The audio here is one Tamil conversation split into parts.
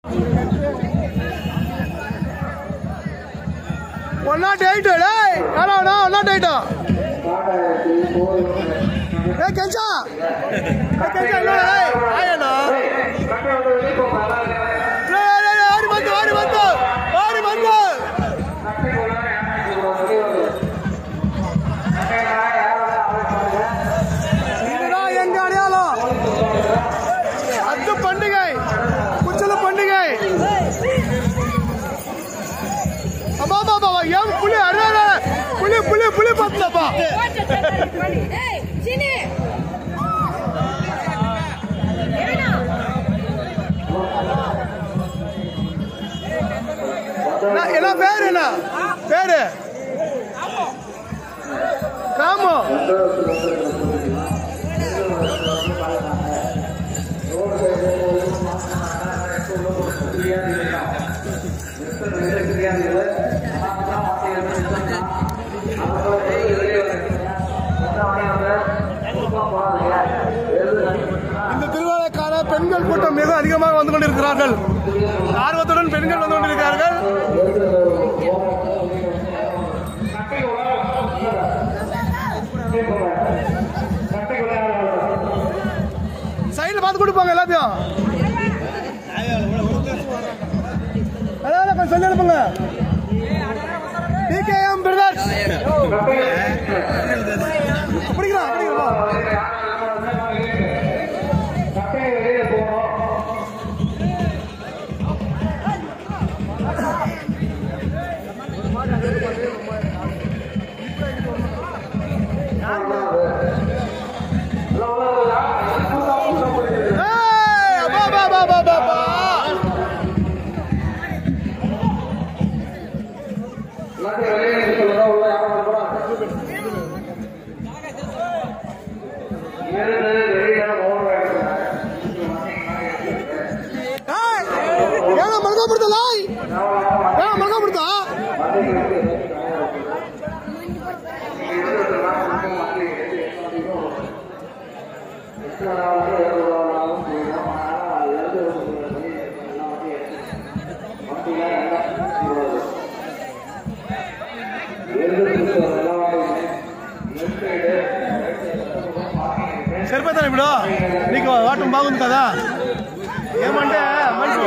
ஒன் நாட் எயிட் டேய் யாரா ஒன் நாட் எயிட்டா ஏ கெஞ்சா ஏ கெஞ்சா இல்ல டேய் ஆயனா டேய் டேய் டேய் ஆடி வந்து ஆடி வந்து ஆடி வந்து இதுதான் எங்க அடையாளம் அது பண்டிகை குச்சல பண்டிகை அப்பா அப்பா அப்பா ஏன் புலி அரே அரே புலி புலி புலி பார்த்தப்பா ஏய் சீனி ஏனா என்ன- என்ன பேரு என்ன பேரு ராமு இந்த திருவிழாக்கான பெண்கள் கூட்டம் மிக அதிகமாக வந்து கொண்டிருக்கிறார்கள் ஆர்வத்துடன் பெண்கள் வந்து கொண்டிருக்கிறார்கள் சைடுல பார்த்து கொடுப்பாங்க எல்லாத்தையும் அதான் கொஞ்சம் சொல்லி அனுப்புங்க டிகேஎம் பிரதர்ஸ் அப்படிங்களா அப்படிங்களா ஏய், அப்பா, அப்பா, அப்பா, அப்பா, அப்பா, அப்பா. ஏய், ஏன்னா மல்காபுரத்தா லாய் ஏன்னா மல்காபுரத்தா సరిపోతాను ఇప్పుడు నీకు వాటం బాగుంది కదా ఏమంటే మంచి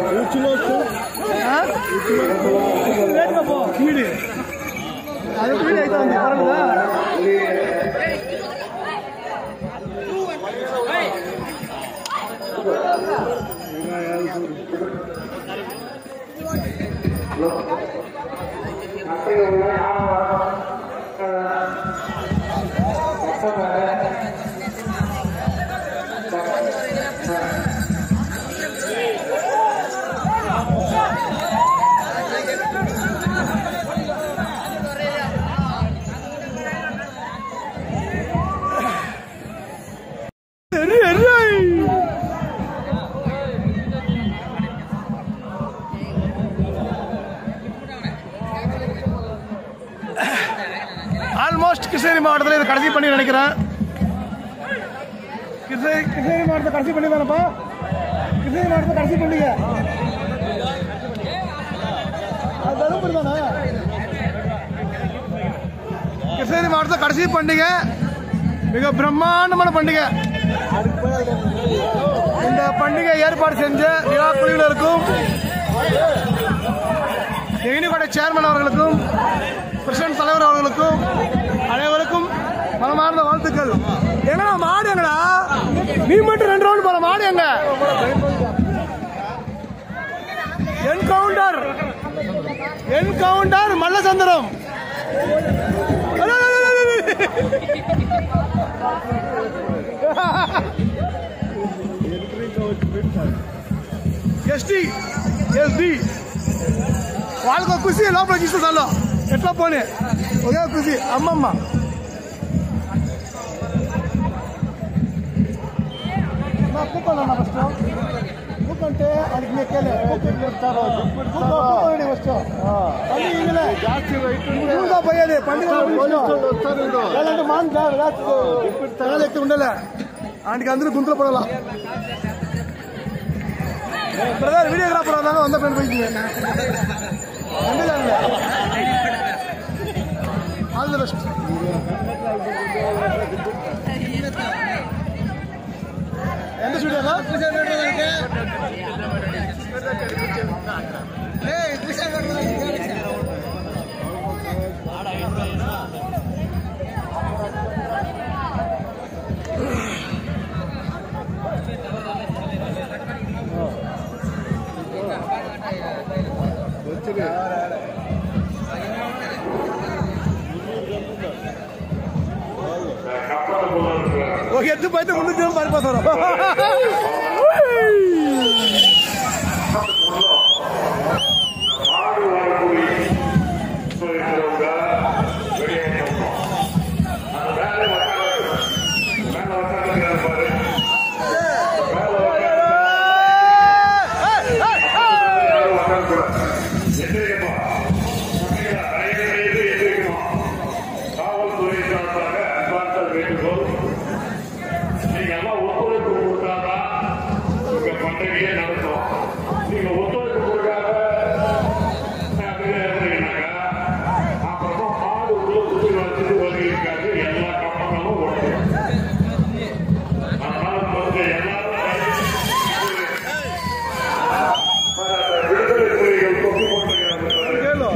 ఆ? లేట్గా పో పీడి అది పీడి అయితే ఉంది పర్వాలేదా ఎర్రి ఎర్రి ஆல்மோஸ்ட் கிருஷ்ணகிரி மாவட்டத்தில் இது கடைசி பண்ணி நினைக்கிறேன் கிருஷ்ணகிரி கிருஷ்ணகிரி மாவட்டத்தை கடைசி பண்ணி தானப்பா கிருஷ்ணகிரி மாவட்டத்தை கடைசி பண்டிகை அது தருமபுரி தானே கிருஷ்ணகிரி மாவட்டத்தில் கடைசி பண்டிகை மிக பிரம்மாண்டமான பண்டிகை இந்த பண்டிகை ஏற்பாடு செஞ்ச விழா குழுவினருக்கும் எகினிக்கோட்டை சேர்மன் அவர்களுக்கும் பிரசிடன்ட் தலைவர் அவர்களுக்கும் அனைவருக்கும் மனமார்ந்த வாழ்த்துக்கள் எங்கடா மாடு எங்கடா நீ மட்டும் ரெண்டு ரவுண்ட் போற மாடு எங்க என்கவுண்டர் என்கவுண்டர் மல்லசந்திரம் அடே, அடே, அடே, அடே. ఎస్టీ ఎస్డి వాళ్ళకు ఒక ఖుషి లోపల చూస్తే చాలు ఎట్లా పోనీ ఒకే ఒక ఖుషి అమ్మమ్మ నా కూకోనన్నా ఫస్ట్ కూకంటే ಅದಕ್ಕೆ ಮೇಕೆಲೆ ಕೂಕೊಂಡು ಫಸ್ಟ್ ಅಲ್ಲಿ ಈಗಲೇ ಜಾಸ್ತಿ పోయేది పండుగ లేదంటే మాన్ తగలు ఎత్తి ఉండలే ఆయనకి అందరూ గుంతలు పడాల பிரதர் வீடியோகிராஃபர் வந்தாங்க வந்த ஃப்ரெண்ட் போய்க்குங்க ஆல் தி பெஸ்ட் எந்த ஸ்டுடியோங்க ಓಕೆ ಎದ್ದು ಬೈತು ಮುಂದೆ ಬರ್ಬೋದು ಸರ್ மாடு வரக்கூடிய இருக்கிறவங்க வெளியேற்றணும் அந்த வேலை மேல உட்காந்து பாரு மேல உட்காந்து எந்திரிக்கப்பா எந்திரிக்கணும் காவல்துறை சார்பாக அன்பார்ந்த வேண்டுகோள் நீங்க எல்லாம் ஒத்துழைப்பு கொடுத்தாதான் உங்க பண்டிகையை நடத்தும் நீங்க ஒத்துழைப்பு கொடுக்காத அப்படியே இருந்தீங்கன்னாக்கா அப்புறமா மாடு உள்ள சுத்தி வச்சுட்டு வழி இருக்காது எல்லா கம்பங்களும் ஓடும் அதனால வந்து எல்லாரும் விடுதலை புலிகள் தொட்டு கொண்டிருக்கிறார்கள் ಕೇಳು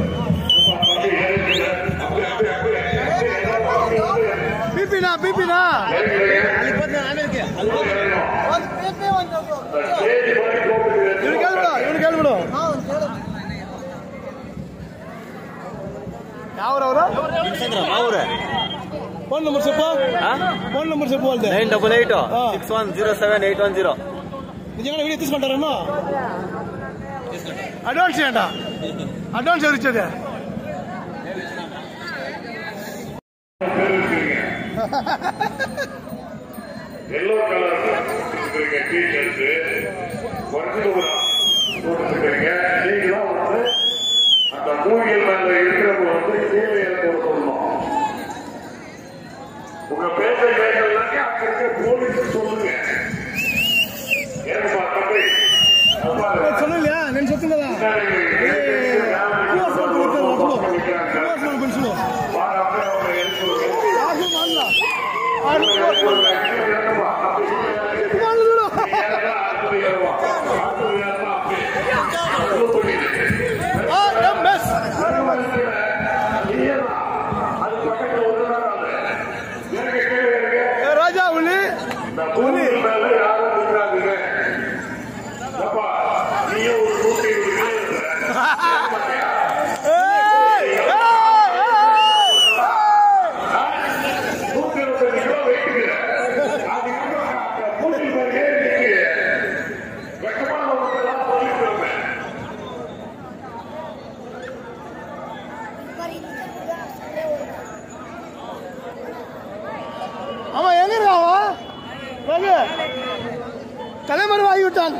ಬಿಪಿನಾ ಬಿಪಿನಾ ಇವ್ನು ಕೇಳ್ಬಿಡು ಇವ್ನು ಕೇಳ್ಬಿಡು ಯಾವ್ರವ್ರು ಫೋನ್ ನಂಬರ್ ಸ್ವಲ್ಪ ಫೋನ್ ನಂಬರ್ ಸ್ವಲ್ಪ ಅಲ್ದೆ నైన్ డబుల్ ఎయిట్ ఆ. Six one zero seven eight one zero నిజంగా వీడియో తీసుకుంటారమ్మా అడ్వాన్స్ చేయండి అడ్వాన్స్ ఎవరు ఇచ్చేది எல்லோ கலர் இருக்கிறீங்க டீஷர்ட் குறைஞ்சது ஒரு போட்டுருக்கீங்க நீங்களும் வந்து அந்த மூங்கில் மேல இருக்கிறவங்க வந்து கீழே இறக்க சொல்லணும் உங்க பேச கேட்கலன்னாக்க அங்க இருக்க போலீஸ் சொல்லுங்க ஏன்பா தம்பி அப்பா, சொல்லலையா నేను చెప్తున్నా క్యూఆర్ కోడ్ పెట్టారు అప్పుడు క్యూఆర్ కోడ్ పెన్సిల్ வார அப்படியே அவங்க எழுத்து ఆగు మళ్ళా ఆడు எழுத்து వాళ్ళు చూడు ఆ, ఎంఎస్ ఏ రాజా ఉల్లి ఉల్లి ఏయ్! ఏయ్! ఏయ్! அவன் எங்க இருக்கான் அவன் ரகு தலைமறை ஆகி விட்டான்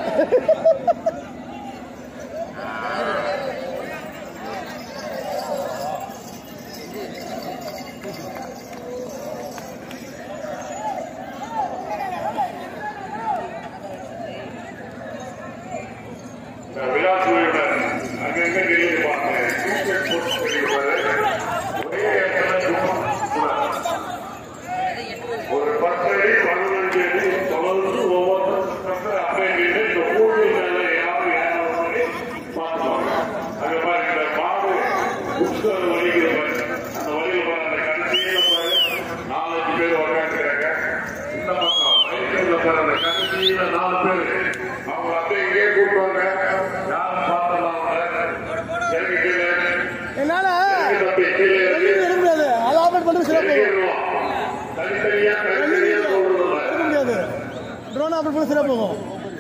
விழாக்குழுவினர் அங்கங்க நிலைப்பாங்க டிஷர்ட் போட்டு தெரிவிப்பாரு ஒரே இடத்துல சும்மா கூடாது. ஒரு பத்து அடி பதினஞ்சு அடி தொடர்ந்து ஒவ்வொருத்தரும் அப்படியே நின்று இந்த கூழி மேல யாரும் ஏறாத மாதிரி பார்த்துவாங்க அங்க பாருங்க இந்த மாடு புஷ்கர் வலிக்கிற பாரு அந்த வழியில பாரு அந்த கடைசியில பாரு நாலஞ்சு பேர் உட்காந்துக்கிறாங்க இந்த பக்கம் ரைட்ல பாரு அந்த கடைசியில நாலு பேர் அவங்க அப்படியே இங்கே கூப்பிடுவாங்க யாரும் பார்த்தலாம் அவங்க எனக்கு கீழே என்னால எனக்கு தம்பி கீழே இருக்கு எடுக்க முடியாது அதை ஆப்ரேட் பண்ணி சிறப்பு இறங்கிடுவோம். தனித்தனியா தனித்தனியா சொல்றதில்ல எடுக்க முடியாது ட்ரோன் ஆப்ரேட் பண்ணி சிறப்பு போகும்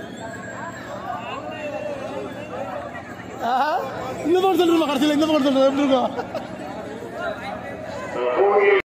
ஆஹா, இந்த பக்கம் சொல்றேன் கடைசியில் இந்த பக்கம் சொல்றேன் எப்படி இருக்கும் கோயில்